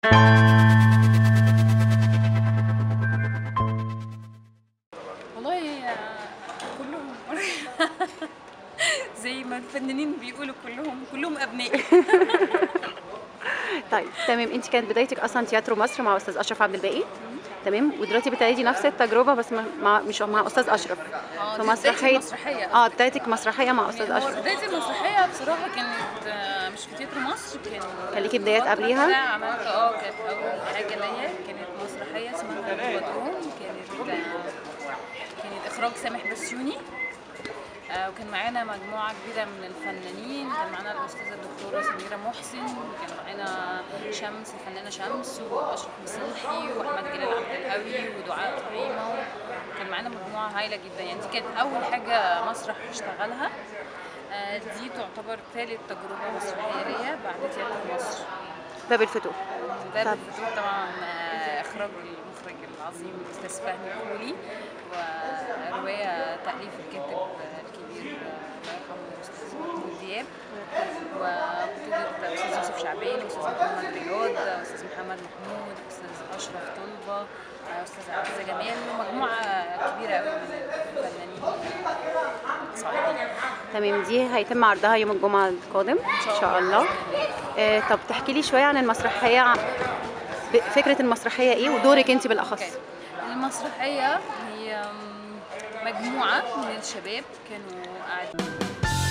والله آه، كلهم زي ما الفنانين بيقولوا كلهم كلهم ابنائي طيب تمام انت كانت بدايتك اصلا تياترو مصر مع استاذ اشرف عبد الباقي تمام ودلوقتي بتعيدي نفس التجربه بس مع مع- مش مع استاذ اشرف اه في دي بدايتي مسرحيه المسرحية. اه بدايتك مسرحيه مع استاذ يعني هو اشرف بداية المسرحية بصراحة كانت آه، مش في تياترو مصر كان كان ليكي بدايات فترة قبليها؟ كده عملت اه كانت أول حاجة ليا كانت مسرحية اسمها البدروم كانت آه، كانت إخراج سامح بسيوني آه، وكان معانا مجموعة كبيرة من الفنانين كان معانا الأستاذة الدكتورة سميرة محسن وكان معانا شمس الفنانة شمس وأشرف مسيحي وأحمد جلال عبد القوي ودعاء طعيمة كان معانا مجموعة هايلة جدا يعني دي كانت أول حاجة مسرح اشتغلها آه، دي تعتبر ثالث تجربة مسرحية ليا بعد تياترو مصر باب الفتوح باب طب. الفتوح طبعا آه، إخراج المخرج العظيم الأستاذ فهمي الخولي ورواية تأليف الكاتب الكبير آه، الله يرحمه الأستاذ محمود دياب وبطولة أستاذ يوسف شعبان وأستاذ محمد رياض أستاذ محمد محمود أستاذ أشرف طلبة آه، أستاذ عزة جمال ومجموعة كبيرة قوي من الفنانين الصاعدين تمام دي هيتم عرضها يوم الجمعه القادم ان شاء الله آه طب تحكي لي شويه عن المسرحيه عن- ب- فكره المسرحيه ايه ودورك انت بالاخص أوكي. المسرحية هي مجموعة من الشباب كانوا قاعدين